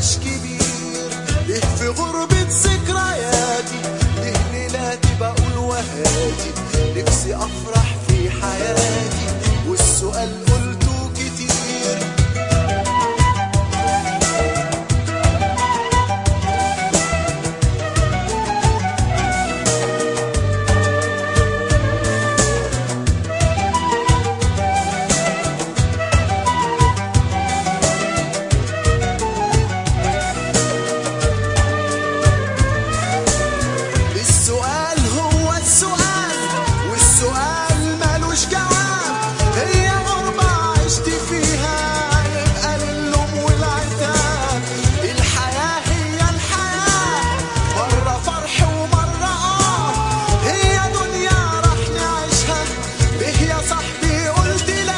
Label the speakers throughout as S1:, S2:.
S1: بقاش كبير ليه في غربة ذكرياتي ليه ليلاتي بقول وهاتي نفسي افرح في حياتي والسؤال قلته كتير السؤال هو السؤال والسؤال ملوش جواب هي غربة عشت فيها يبقى للوم والعتاب الحياة هي الحياة مرة فرح ومرة آه هي دنيا راح نعيشها ليه يا صاحبي قلت لا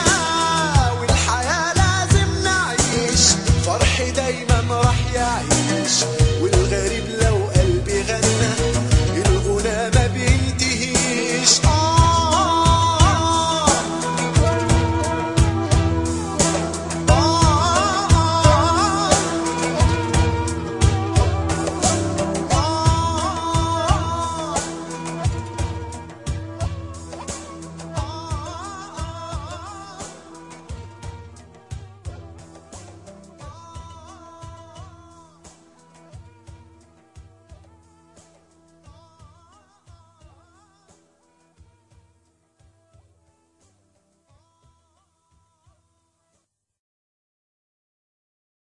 S1: والحياة لازم نعيش فرح دايما راح يعيش